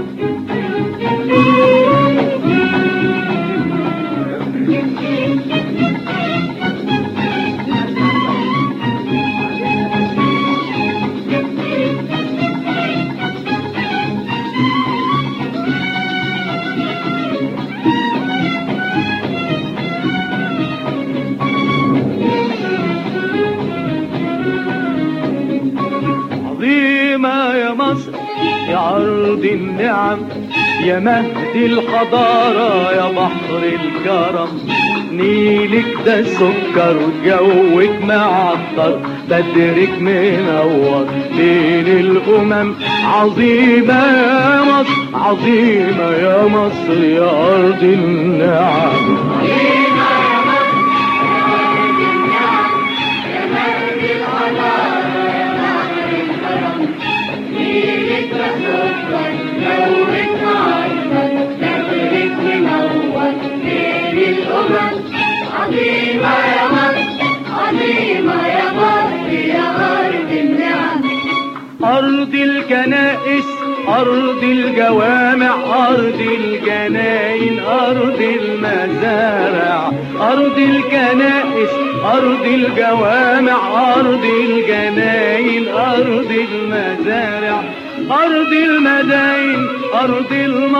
عظيمة يا مصر يا أرض النعم يا مهد الحضارة يا بحر الكرم نيلك ده سكر جوك معطر بدرك منور بين الأمم عظيمة يا مصر عظيمة يا مصر يا أرض النعم عظيمة يا مصر عظيمة يا مصر يا أرض النعم أرض الكنائس أرض الجوامع أرض الجناين أرض المزارع أرض الكنائس أرض الجوامع أرض الجناين أرض المزارع أرض المداين أرض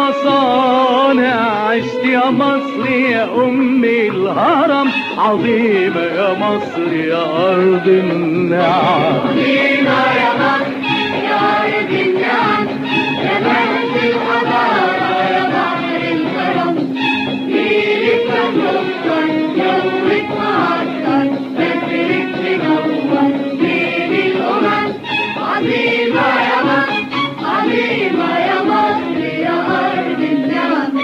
المصانع عشت يا مصر يا أم الهرم عظيمة يا مصر يا أرض النعم عظيمة يا مصر يا أرض النعم يا مهد الحضارة يا بحر الكرم نيلك مسكر جوك معطر بدرك منور بين الأمم عظيمة يا مصر عظيمة يا مصر يا أرض النعم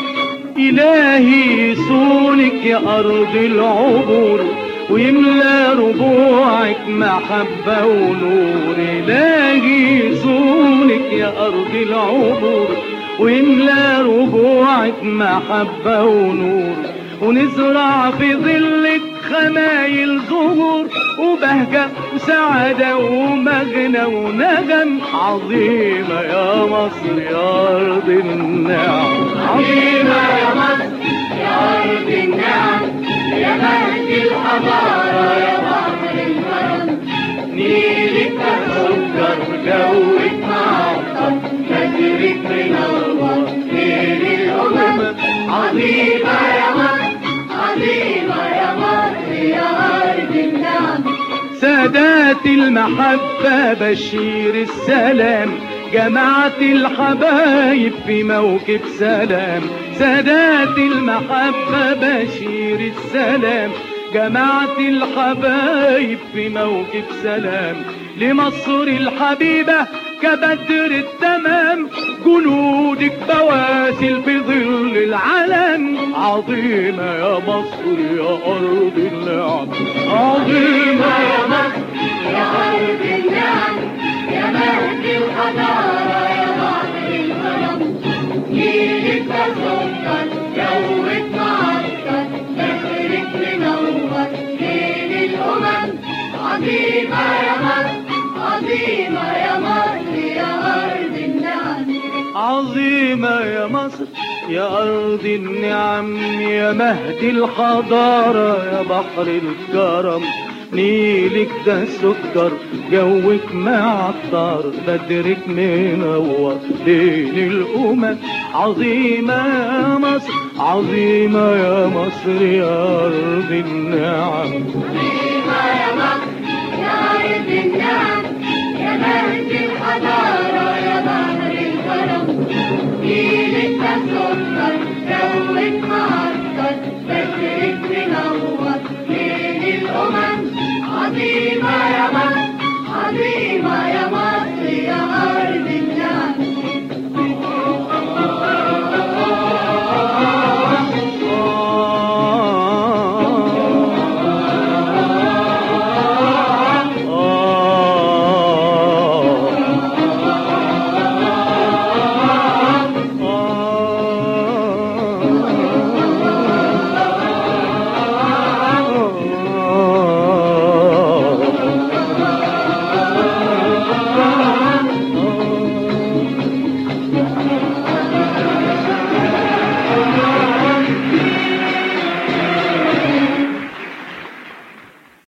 إلهي يسونك يا أرض العبور ويملى ربوعك محبة ونور إلهي يسونك يا أرض العبور ويملى ربوعك محبة ونور ونزرع في ظلك خمايل زهور وبهجة وسعادة ومغنى ونغم عظيمة يا مصر يا أرض النعم عظيمة يا مصر يا أرض النعم يا مهد الحضارة يا بحر الكرم نيلك سكر جوك معطر بدرك منور بين الأمم عظيمة يا مصر عظيمة يا مصر يا أرض النعم سادات المحبة بشير السلام جماعة الحبايب في موكب سلام سادات المحبة بشير السلام جماعة الحبايب في موكب سلام لمصر الحبيبة كبدر التمام جنودك بواسل في ظل العلم عظيمة يا مصر يا أرض النعم عظيمة يا مصر يا أرض النعم يا مهد الحضارة يا بحر الكرم نيلك سكر جوك معطر بحرك منور بين الأمم عظيمة يا مصر عظيمة يا مصر يا أرض النعم عظيمة يا مصر يا أرض النعم يا مهد الحضارة يا بحر الكرم نيلك ده سكر جوك معطر بدرك منور بين الأمم عظيمة يا مصر عظيمة يا مصر يا أرض النعم عظيمة يا مصر يا أرض النعم يا مهد الحضارة